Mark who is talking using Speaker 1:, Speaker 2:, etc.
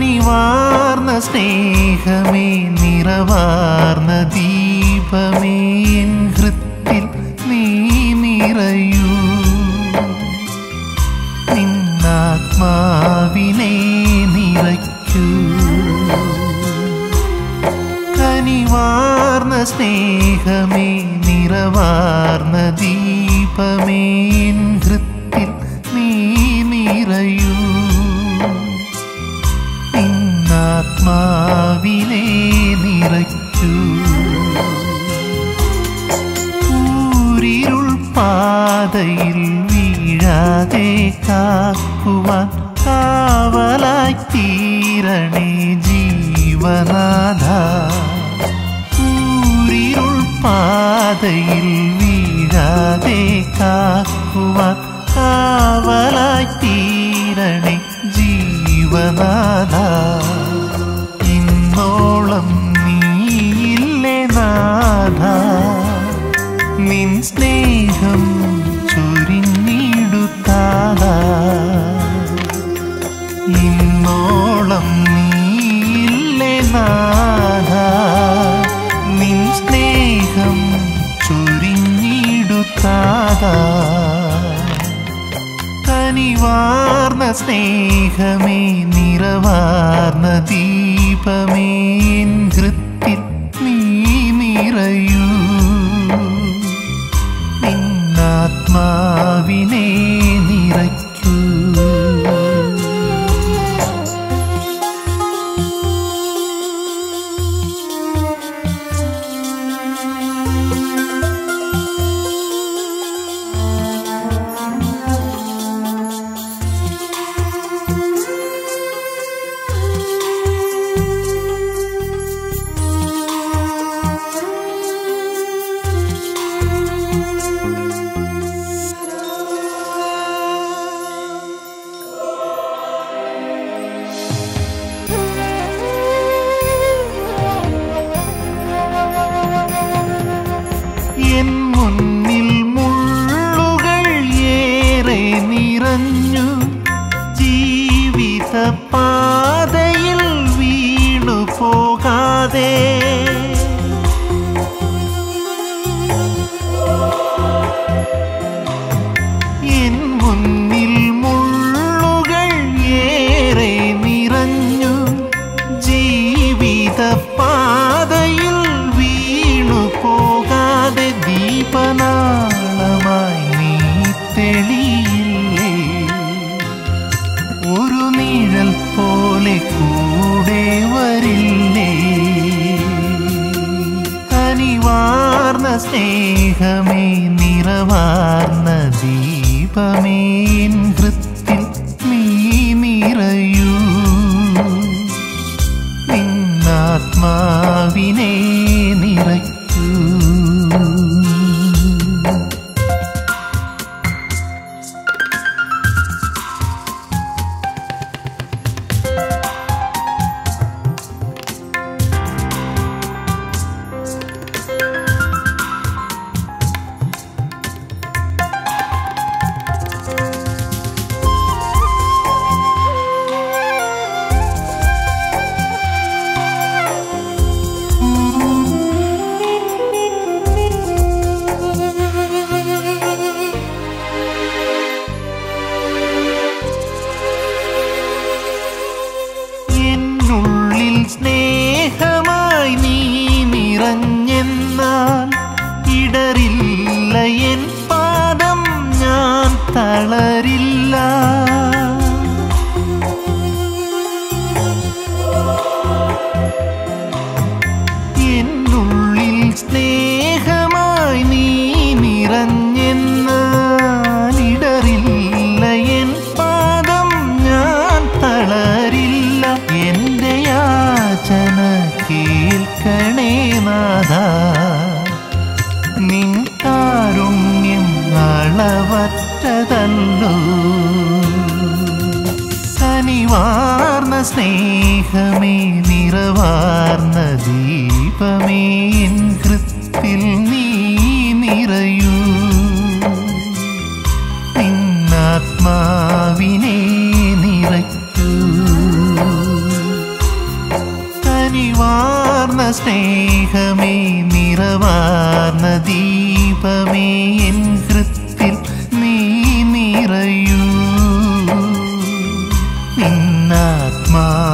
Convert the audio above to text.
Speaker 1: കനിവാർന്ന സ്നേഹമേ നിറവാർന്ന ദീപമേ എൻ ഹൃത്തിൽ നീ നിറയൂ നിന്നാത്മാവിനെ നിറയ്ക്കൂ കനിവാർന്ന സ്നേഹമേ നിറവാർന്ന ദീപമേ എൻ ഹൃത്തിൽ നീ നിറയൂ നിന്നാത്മാവിനെ നിറയ്ക്കൂ ഊരിരുൾ പാതയിൽ വീഴാതെ കാക്കുവാൻ കാവലായി തീരണേ ജീവനാഥ ഊരിരുൾ പാതയിൽ വീഴാതെ കാക്കുവാൻ കാവലായി തീരണേ ജീവനാഥ ഇന്നോളം നീയില്ലേ നാഥ നിൻ സ്നേഹം ചൊരിഞ്ഞിടുത്താതാ ഇന്നോളം നീയില്ലേ നാഥ നിൻ സ്നേഹം ചൊരിഞ്ഞിടുത്താതാ കനിവാർന്ന സ്നേഹമേ നിറവാർന്ന ദീപമേ എൻ ഹൃത്തിൽ നീ നിറയൂ നിന്നാത്മാവിനെ നിറയ്ക്കൂ എൻ മുന്നിൽ മുള്ളുകൾ ഏറെ നിറഞ്ഞു ജീവിത പാതയിൽ വീണു പോകാതെ എൻ മുന്നിൽ മുള്ളുകൾ ഏറെ നിറഞ്ഞു ജീവിത പാതയിൽ വീണു പോകാതെ ദീപനാളമായി നീ തെളിയില്ലേ ഒരു നിഴൽ പോലെ കൂടെ വരില്ലേ കനിവാർന്ന സ്നേഹമേ നിറവാർന്ന ദീപമേ എൻ ഹൃത്തിൽ നീ നിറയൂ നിന്നാത്മാവിനെ നിറയ്ക്കൂ എന്നുള്ളിൽ സ്നേഹമായി നീ നിറഞ്ഞെന്നാൽ ഇടറില്ല എൻ പാദം ഞാൻ തളരില്ല എന്നുള്ളിൽ സ്നേഹമായി നീ നിറഞ്ഞെന്നാൽ ഇടറില്ല എൻ പാദം ഞാൻ തളരില്ല എൻ്റെ യാചന കേൾക്കണേ നാഥ നിൻ കാരുണ്യം അളവറ്റതല്ലോ കനിവാർന്ന സ്നേഹമേ നിറവാർന്ന ദീപമേ എൻ ഹൃത്തിൽ നീ നിറയൂ നിന്നാത്മാവിനെ നിറയ്ക്കൂ സ്നേഹമേ നിറവാർന്ന ദീപമേ എൻ ഹൃത്തിൽ നീ നിറയൂ നിന്നാത്മാ